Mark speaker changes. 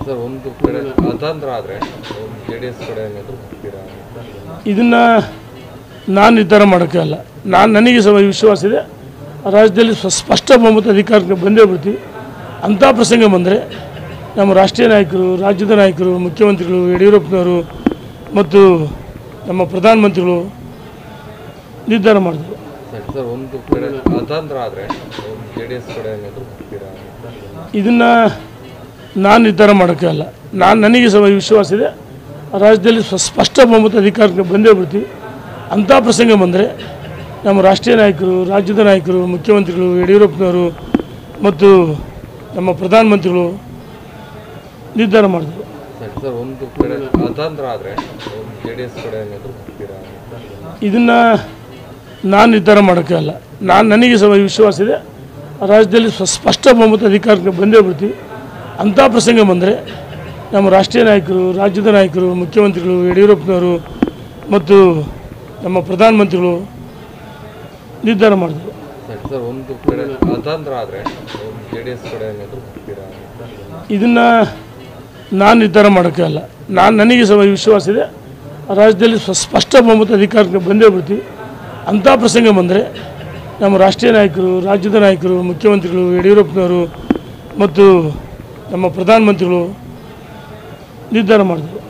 Speaker 1: sir ಒಂದು ಕಡೆ ಅತಂತ್ರ ಆದರೆ ಜೆ ಡಿ ಎಸ್ ಕಡೆ ಏನಾದರೂ ಹೋಗ್ತೀರಾ
Speaker 2: ಇದನ್ನು ನಾನು ನಿರ್ಧಾರ ಮಾಡೋಕ್ಕಾಗಲ್ಲ ನಾನು ನನಗೆ ಸಹ ವಿಶ್ವಾಸ ಇದೆ ರಾಜ್ಯದಲ್ಲಿ ಸ್ವ- ಸ್ಪಷ್ಟ ಬಹುಮತ ಅಧಿಕಾರಕ್ಕೆ ಬಂದೇ ಬಿಡ್ತೀವಿ ಅಂಥ ಪ್ರಸಂಗ ಬಂದರೆ ನಮ್ಮ ರಾಷ್ಟ್ರೀಯ ನಾಯಕರು ರಾಜ್ಯದ ನಾಯಕರು ಮುಖ್ಯಮಂತ್ರಿಗಳು ಯಡಿಯೂರಪ್ಪನವರು ಮತ್ತು ನಮ್ಮ ಪ್ರಧಾನಮಂತ್ರಿಗಳು ನಿರ್ಧಾರ ಮಾಡಿದ್ರು
Speaker 1: ಸರಿ ಸರ್ ಒಂದು ಕಡೆ ಅತಂತ್ರ ಆದರೆ ಜೆ ಡಿ ಎಸ್ ಕಡೆ ಏನಾದರೂ ಹೋಗ್ತೀರಾ
Speaker 2: ಇದನ್ನು ನಾನು ನಿರ್ಧಾರ ಮಾಡೋಕ್ಕಾಗಲ್ಲ ನಾನು ನನಗೆ ಸಹ ವಿಶ್ವಾಸ ಇದೆ ರಾಜ್ಯದಲ್ಲಿ ಸ್ವ- ಸ್ಪಷ್ಟ ಬಹುಮತ ಅಧಿಕಾರಕ್ಕೆ ಬಂದೇ ಬಿಡ್ತೀವಿ ಅಂಥ ಪ್ರಸಂಗ ಬಂದರೆ ನಮ್ಮ ರಾಷ್ಟ್ರೀಯ ನಾಯಕರು ರಾಜ್ಯದ ನಾಯಕರು ಮುಖ್ಯಮಂತ್ರಿಗಳು ಯಡಿಯೂರಪ್ಪನವರು ಮತ್ತು ನಮ್ಮ ಪ್ರಧಾನಮಂತ್ರಿಗಳು ನಿರ್ಧಾರ ಮಾಡಿದ್ರು
Speaker 1: ಸರಿ ಸರ್ ಒಂದು ಕಡೆ ಅತಂತ್ರ ಆದರೆ ಜೆ ಡಿ ಎಸ್ ಕಡೆ ಏನಾದರೂ ಹೋಗ್ತೀರಾ
Speaker 2: ಇದನ್ನು ನಾನು ನಿರ್ಧಾರ ಮಾಡೋಕ್ಕಾಗಲ್ಲ ನಾನು ನನಗೆ ಸಹ ವಿಶ್ವಾಸ ಇದೆ ರಾಜ್ಯದಲ್ಲಿ ಸ್ವ- ಸ್ಪಷ್ಟ ಬಹುಮತ ಅಧಿಕಾರಕ್ಕೆ ಬಂದೇ ಬಿಡ್ತೀವಿ ಅಂಥ ಪ್ರಸಂಗ ಬಂದರೆ ನಮ್ಮ ರಾಷ್ಟ್ರೀಯ ನಾಯಕರು ರಾಜ್ಯದ ನಾಯಕರು ಮುಖ್ಯಮಂತ್ರಿಗಳು ಯಡಿಯೂರಪ್ಪನವರು ಮತ್ತು ನಮ್ಮ ಪ್ರಧಾನಮಂತ್ರಿಗಳು ನಿರ್ಧಾರ ಮಾಡಿದ್ರು
Speaker 1: ಸರಿ ಸರ್ ಒಂದು ಕಡೆ ಅತಂತ್ರ ಆದರೆ ಜೆ ಡಿ ಎಸ್ ಕಡೆ ಏನಾದರೂ ಹೋಗ್ತೀರಾ
Speaker 2: ಇದನ್ನು ನಾನು ನಿರ್ಧಾರ ಮಾಡೋಕ್ಕಾಗಲ್ಲ ನಾನು ನನಗೆ ಸಹ ವಿಶ್ವಾಸ ಇದೆ ರಾಜ್ಯದಲ್ಲಿ ಸ್ವ- ಸ್ಪಷ್ಟ ಬಹುಮತ ಅಧಿಕಾರಕ್ಕೆ ಬಂದೇ ಬಿಡ್ತೀವಿ ಅಂಥ ಪ್ರಸಂಗ ಬಂದರೆ ನಮ್ಮ ರಾಷ್ಟ್ರೀಯ ನಾಯಕರು ರಾಜ್ಯದ ನಾಯಕರು ಮುಖ್ಯಮಂತ್ರಿಗಳು ಯಡಿಯೂರಪ್ಪನವರು ಮತ್ತು ನಮ್ಮ ಪ್ರಧಾನಮಂತ್ರಿಗಳು ನಿರ್ಧಾರ ಮಾಡಿದ್ರು